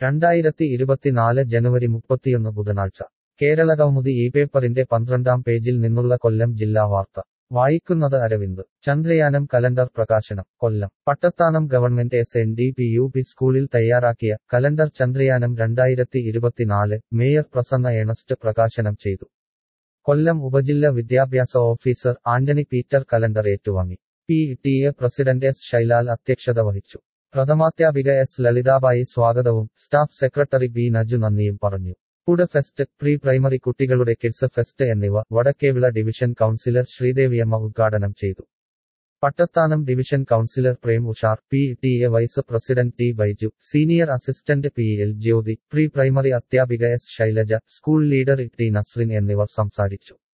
രണ്ടായിരത്തി ഇരുപത്തിനാല് ജനുവരി മുപ്പത്തിയൊന്ന് ബുധനാഴ്ച കേരളകൗമുദി ഈ പേപ്പറിന്റെ പന്ത്രണ്ടാം പേജിൽ നിന്നുള്ള കൊല്ലം ജില്ലാ വാർത്ത വായിക്കുന്നത് അരവിന്ദ് ചന്ദ്രയാനം കലണ്ടർ പ്രകാശനം Kollam Pattathanam government S N D P U P സ്കൂളിൽ തയ്യാറാക്കിയ കലണ്ടർ ചന്ദ്രയാനം രണ്ടായിരത്തി ഇരുപത്തിനാല് മേയർ പ്രസന്ന ഏണസ്റ്റ് പ്രകാശനം ചെയ്തു കൊല്ലം ഉപജില്ല വിദ്യാഭ്യാസ ഓഫീസർ ആന്റണി പീറ്റർ കലണ്ടർ ഏറ്റുവാങ്ങി P T A president S Shailal അധ്യക്ഷത വഹിച്ചു പ്രഥമാധ്യാപിക എസ് ലളിതാബായി സ്വാഗതവും സ്റ്റാഫ് സെക്രട്ടറി ബി നജു നന്ദിയും പറഞ്ഞു ഫുഡ് ഫെസ്റ്റ് പ്രീ പ്രൈമറി കുട്ടികളുടെ കിഡ്സ് ഫെസ്റ്റ് എന്നിവ വടക്കേവിള ഡിവിഷൻ കൗൺസിലർ ശ്രീദേവിയമ്മ ഉദ്ഘാടനം ചെയ്തു Pattathanam division councillor Prem Ushar P T A vice president T Baiju senior assistant P L Jyothi pre primary അധ്യാപിക S Shailaja school leader T Nasrin എന്നിവർ സംസാരിച്ചു